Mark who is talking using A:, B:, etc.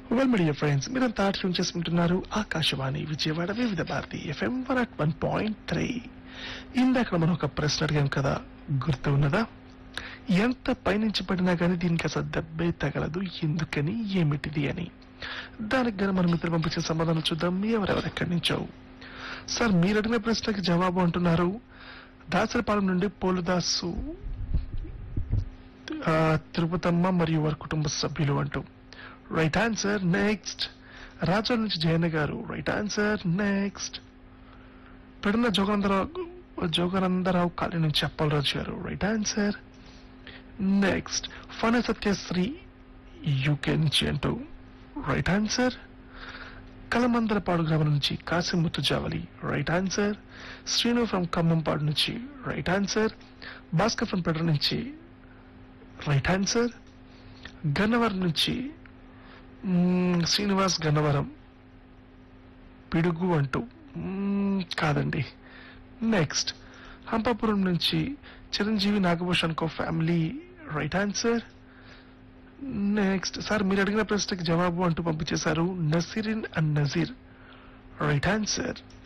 A: well media friends మీరంతా tune చేసుకుంటున్నారు Akashvani Vijayawada Vividh Bharati FM one at one point three ఇందాక మనం ఒక ప్రశ్న అడిగాం కదా గుర్తు ఉన్నదా ఎంత పైనుంచి పడినా కానీ దీనికి అసలు దెబ్బే తగలదు ఎందుకని ఏమిటిది అని దానికి గాను మనం ఇద్దరు పంపించిన సమాధానం చూద్దాం ఎవరెవరు ఎక్కడి నుంచో సార్ మీరు అడిగిన ప్రశ్నకి జవాబు అంటున్నారు దాసరపాలెం నుండి పోలుదాసు ఆ, తిరుపతమ్మ మరియు వారి కుటుంబ సభ్యులు అంటూ రైట్ ఆన్సర్ నెక్స్ట్ రాజా నుంచి Jayanna garu right answer next Pedana Joganandarao Joganandarao Kali నుంచి Appalaraju garu right answer next ఫణ సత్యశ్రీ యూకే నుంచి అంటూ రైట్ ఆన్సర్ కలమందరపాడు గ్రామం నుంచి Kasimuttu Javali right answer Srinu from Khammampadu నుంచి రైట్ ఆన్సర్ భాస్కర్ ఫ్రమ్ పెడ్ర నుంచి రైట్ ఆన్సర్ గన్నవరం నుంచి మ్మ్, శ్రీనివాస్ గన్నవరం పిడుగు అంటూ మ్మ్, కాదండి నెక్స్ట్ హంపాపురం నుంచి Chiranjeevi Nagabhushan co family right answer next sir మీరు అడిగిన ప్రశ్నకి జవాబు అంటూ పంపించేశారు Nasreen and Nazeer right answer